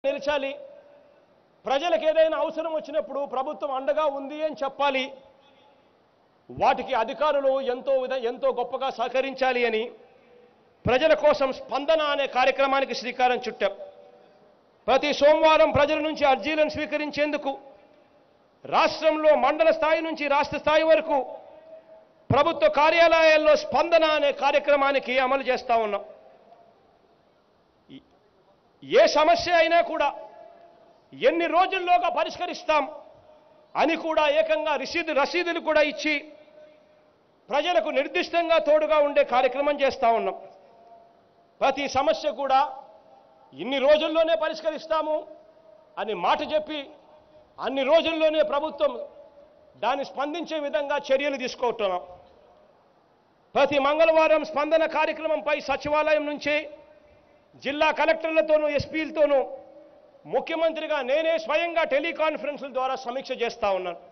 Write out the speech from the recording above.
నిలిచాలి ప్రజలకు ఏదైనా అవసరం వచ్చినప్పుడు ప్రభుత్వం అండగా ఉంది అని చెప్పాలి వాటికి అధికారులు ఎంతో విధ ఎంతో గొప్పగా సహకరించాలి అని ప్రజల కోసం స్పందన అనే కార్యక్రమానికి శ్రీకారం చుట్టాం ప్రతి సోమవారం ప్రజల నుంచి అర్జీలను స్వీకరించేందుకు రాష్ట్రంలో మండల స్థాయి నుంచి రాష్ట్ర స్థాయి వరకు ప్రభుత్వ కార్యాలయాల్లో స్పందన అనే కార్యక్రమానికి అమలు చేస్తా ఉన్నాం ఏ సమస్య అయినా కూడా ఎన్ని రోజుల్లోగా పరిష్కరిస్తాం అని కూడా ఏకంగా రసీదు రసీదులు కూడా ఇచ్చి ప్రజలకు నిర్దిష్టంగా తోడుగా ఉండే కార్యక్రమం చేస్తా ఉన్నాం ప్రతి సమస్య కూడా ఇన్ని రోజుల్లోనే పరిష్కరిస్తాము అని మాట చెప్పి అన్ని రోజుల్లోనే ప్రభుత్వం దాన్ని స్పందించే విధంగా చర్యలు తీసుకుంటున్నాం ప్రతి మంగళవారం స్పందన కార్యక్రమంపై సచివాలయం నుంచే జిల్లా కలెక్టర్లతోనూ ఎస్పీలతోనూ ముఖ్యమంత్రిగా నేనే స్వయంగా టెలికాన్ఫరెన్స్ల ద్వారా సమీక్ష చేస్తా ఉన్నాను